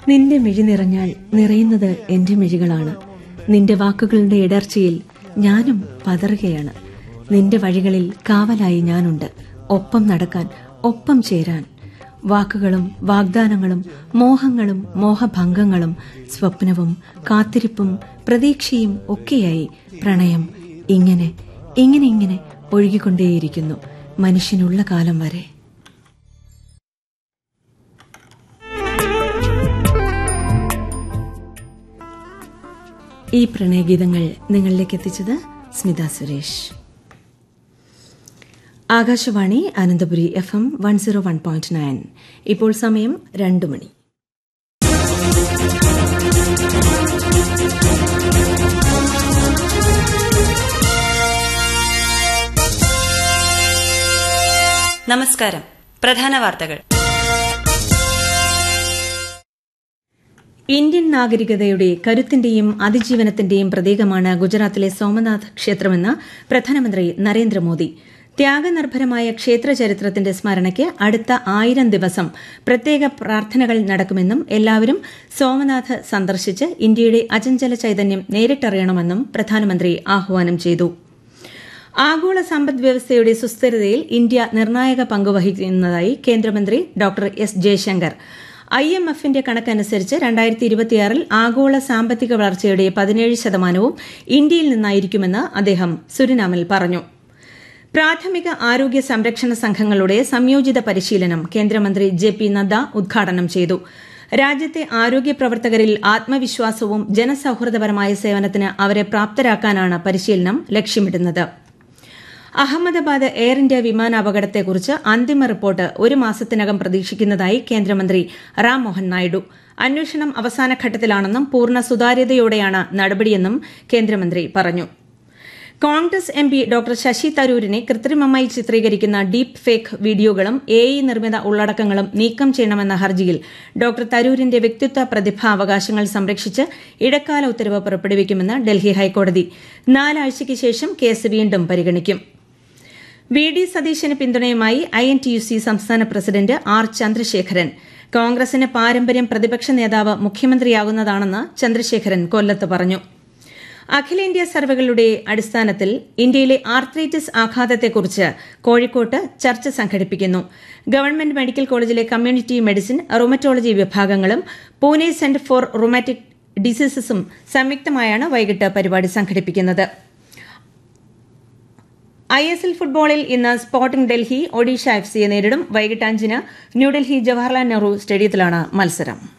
നിന്റെ മിഴി നിറഞ്ഞാൽ നിറയുന്നത് എന്റെ മിഴികളാണ് നിന്റെ വാക്കുകളുടെ ഇടർച്ചയിൽ ഞാനും പതറുകയാണ് നിന്റെ വഴികളിൽ കാവലായി ഞാനുണ്ട് ഒപ്പം നടക്കാൻ ഒപ്പം ചേരാൻ വാക്കുകളും വാഗ്ദാനങ്ങളും മോഹങ്ങളും മോഹഭംഗങ്ങളും സ്വപ്നവും കാത്തിരിപ്പും പ്രതീക്ഷയും ഒക്കെയായി പ്രണയം ഇങ്ങനെ ഇങ്ങനെ ഇങ്ങനെ ഒഴുകിക്കൊണ്ടേയിരിക്കുന്നു മനുഷ്യനുള്ള കാലം വരെ ഈ പ്രണയഗീതങ്ങൾ നിങ്ങളിലേക്ക് എത്തിച്ചത് Smitha Suresh Akashvani Ananthapuri F M one zero one point nine ഇപ്പോൾ സമയം രണ്ടു മണി നമസ്കാരം പ്രധാന വാർത്തകൾ ഇന്ത്യൻ നാഗരികതയുടെ കരുത്തിന്റെയും അതിജീവനത്തിന്റെയും പ്രതീകമാണ് ഗുജറാത്തിലെ സോമനാഥ് ക്ഷേത്രമെന്ന് പ്രധാനമന്ത്രി നരേന്ദ്രമോദി ത്യാഗനിർഭരമായ ക്ഷേത്ര ചരിത്രത്തിന്റെ സ്മരണയ്ക്ക് അടുത്ത ആയിരം ദിവസം പ്രത്യേക പ്രാർത്ഥനകൾ നടക്കുമെന്നും എല്ലാവരും സോമനാഥ് സന്ദർശിച്ച് ഇന്ത്യയുടെ അചഞ്ചല ചൈതന്യം നേരിട്ടറിയണമെന്നും പ്രധാനമന്ത്രി ആഹ്വാനം ചെയ്തു ആഗോള സമ്പദ് വ്യവസ്ഥയുടെ സുസ്ഥിരതയിൽ ഇന്ത്യ നിർണായക പങ്ക് വഹിക്കുന്നതായി കേന്ദ്രമന്ത്രി doctor S Jaishankar I M എഫിന്റെ കണക്കനുസരിച്ച് രണ്ടായിരത്തി ഇരുപത്തിയാറിൽ ആഗോള സാമ്പത്തിക വളർച്ചയുടെ പതിനേഴ് ശതമാനവും ഇന്ത്യയിൽ നിന്നായിരിക്കുമെന്ന് അദ്ദേഹം സുരിനാമിൽ പറഞ്ഞു പ്രാഥമിക ആരോഗ്യ സംരക്ഷണ സംഘങ്ങളുടെ സംയോജിത പരിശീലനം കേന്ദ്രമന്ത്രി ജെ പി നദ്ദ ഉദ്ഘാടനം ചെയ്തു രാജ്യത്തെ ആരോഗ്യ പ്രവർത്തകരിൽ ആത്മവിശ്വാസവും ജനസൌഹൃദപരമായ സേവനത്തിന് അവരെ പ്രാപ്തരാക്കാനാണ് പരിശീലനം ലക്ഷ്യമിടുന്നത് അഹമ്മദാബാദ് എയർ ഇന്ത്യ വിമാനാപകടത്തെക്കുറിച്ച് അന്തിമ റിപ്പോർട്ട് ഒരു മാസത്തിനകം പ്രതീക്ഷിക്കുന്നതായി കേന്ദ്രമന്ത്രി റാം മോഹൻ നായിഡു അന്വേഷണം അവസാനഘട്ടത്തിലാണെന്നും പൂർണ്ണ സുതാര്യതയോടെയാണ് നടപടിയെന്നും കേന്ദ്രമന്ത്രി പറഞ്ഞു Congress M P doctor Shashi തരൂരിനെ കൃത്രിമമായി ചിത്രീകരിക്കുന്ന ഡീപ് ഫേക്ക് വീഡിയോകളും എ ഐ നിർമ്മിത ഉള്ളടക്കങ്ങളും നീക്കം ചെയ്യണമെന്ന ഹർജിയിൽ ഡോക്ടർ തരൂരിന്റെ വ്യക്തിത്വ പ്രതിഭാവകാശങ്ങൾ സംരക്ഷിച്ച് ഇടക്കാല ഉത്തരവ് പുറപ്പെടുവിക്കുമെന്ന് ഡൽഹി ഹൈക്കോടതി നാലാഴ്ചയ്ക്ക് ശേഷം കേസ് വീണ്ടും പരിഗണിക്കും വി ഡി സതീശന് പിന്തുണയുമായി I N T U C സംസ്ഥാന പ്രസിഡന്റ് ആർ ചന്ദ്രശേഖരൻ കോൺഗ്രസിന് പാരമ്പര്യം പ്രതിപക്ഷ നേതാവ് മുഖ്യമന്ത്രിയാകുന്നതാണെന്ന് ചന്ദ്രശേഖരൻ കൊല്ലത്ത് പറഞ്ഞു അഖിലേന്ത്യാ സർവേകളുടെ അടിസ്ഥാനത്തിൽ ഇന്ത്യയിലെ ആർത്രൈറ്റിസ് ആഘാതത്തെക്കുറിച്ച് കോഴിക്കോട്ട് ചർച്ച സംഘടിപ്പിക്കുന്നു ഗവൺമെന്റ് മെഡിക്കൽ കോളേജിലെ കമ്മ്യൂണിറ്റി മെഡിസിൻ റുമറ്റോളജി വിഭാഗങ്ങളും പൂനെ സെന്റർ ഫോർ റുമാറ്റിക് ഡിസീസസും സംയുക്തമായാണ് വൈകിട്ട് പരിപാടി സംഘടിപ്പിക്കുന്നത് ഐ എസ് എൽ ഫുട്ബോളിൽ ഇന്ന് സ്പോർട്ടിംഗ് ഡൽഹി ഒഡീഷ എഫ് സിയെ നേരിടും വൈകിട്ട് അഞ്ചിന് ന്യൂഡൽഹി ജവഹർലാൽ നെഹ്റു സ്റ്റേഡിയത്തിലാണ് മത്സരം